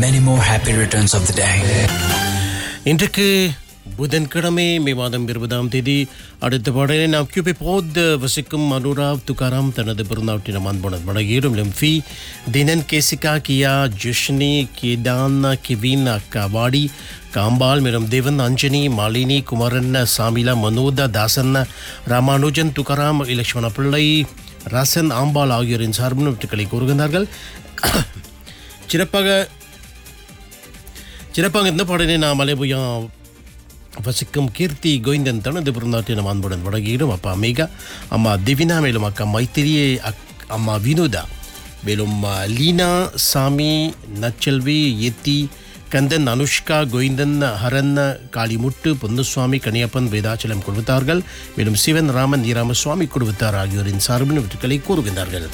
many more happy returns of the day. இன்றைக்கு புதன்கிழமை மே மாதம் இருபதாம் தேதி அடுத்த பாடலை நாம் கியூபி போத் வசிக்கும் அனுராவ் துகாராம் தனது பிறந்தாட்டினம் அன்புடன் வழங்கிடும் லெம்ஃபி தினன் கேசிகா கியா ஜுஷ்னி கேடான் கிவின் கவாடி காம்பால் மேலும் தேவன் அஞ்சனி மாலினி குமரன் சாமிலா மனோதா தாசன் ராமானுஜன் துகாராம் இலக்ஷ்மண பிள்ளை ரசன் ஆம்பாள் ஆகியோரின் சார்பில் வெற்றுக்களை கூறுகின்றார்கள் சிறப்பாக சிறப்பாக இந்த பாடலை நாம் மலைபுயா வசிக்கும் கீர்த்தி கோவிந்தன் தனது பிறந்தாட்டினம் அன்புடன் வழங்கியிடும் அப்பா அமேகா அம்மா திவினா மேலும் அக்கா மைத்திரியே அக் அம்மா வினோதா மேலும் அ, லீனா சாமி நச்செல்வி எத்தி கந்தன் அனுஷ்கா கோவிந்தன் ஹரன் காளிமுட்டு பொன்னுசுவாமி கனியப்பன் வேதாச்சலம் குழுவித்தார்கள் மேலும் சிவன் ராமன் ஈராமசுவாமி குழுவித்தார் ஆகியோரின் சார்பின் வெற்றுக்களை கூறுகின்றார்கள்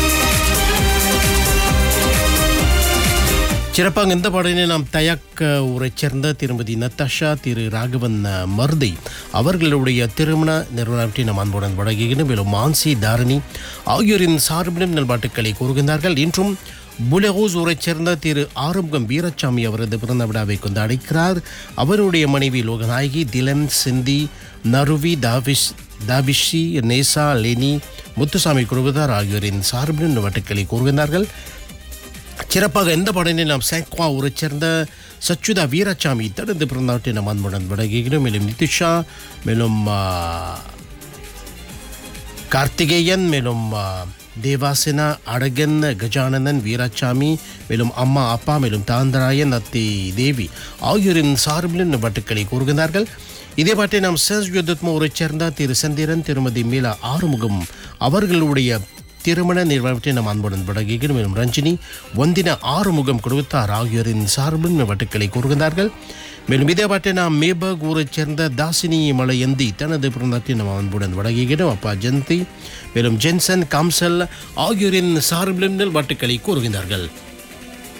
சிறப்பாக இந்த பாடலினை நாம் தயக் ஊரைச் சேர்ந்த திருமதி நத்தாஷா திரு ராகவன் மருதை அவர்களுடைய திருமண நிறுவனத்தை நாம் அன்புடன் வழங்குகிறோம் மேலும் மான்சி தாரணி ஆகியோரின் சார்பிலும் நல்பாட்டுக்களை கூறுகின்றார்கள் இன்றும் புலகோஸ் ஊரைச் சேர்ந்த திரு ஆறுமுகம் வீரசாமி அவரது பிறந்த விழாவை கொண்டாடிக்கிறார் அவருடைய மனைவி லோகநாயகி திலன் சிந்தி நருவி தாவிஷ் தாவிஷி நேசா லெனி முத்துசாமி குழுவதார் ஆகியோரின் சார்பிலும் நல்பாட்டுக்களை கூறுகின்றார்கள் சிறப்பாக எந்த பாடலை நாம் சேக்வா ஊரைச் சேர்ந்த சச்சுதா வீரசாமி தடுத்து பிறந்தாட்டை நம் அன்புடன் வழங்குகிறோம் மேலும் நிதிஷா மேலும் ஆ, கார்த்திகேயன் மேலும் ஆ, தேவாசினா அழகன் கஜானனன் வீராசாமி மேலும் அம்மா அப்பா மேலும் தாந்தராயன் அத்தி தேவி ஆகியோரின் சார்பில் இந்த பாட்டுக்களை கூறுகின்றார்கள் இதே பாட்டை நாம் சர்ஜ் யுத்தத்மா ஊரைச் சேர்ந்த திரு சந்திரன் திருமதி மீலா ஆறுமுகம் அவர்களுடைய திருமண நிறுவனத்தை நாம் அன்புடன் வழங்குகிறோம் மேலும் ரஞ்சினி வந்தின ஆறுமுகம் கொடுத்தார் ஆகியோரின் சார்பில் வட்டுக்களை கூறுகின்றார்கள் மேலும் இதே பாட்டை நாம் மேபக் ஊரைச் சேர்ந்த தாசினி மலையந்தி தனது பிறந்தத்தை நாம் அன்புடன் வழங்குகிறோம் அப்பா ஜெயந்தி மேலும் ஜென்சன் காம்சல் ஆகியோரின் சார்பிலும் வாட்டுக்களை கூறுகின்றார்கள்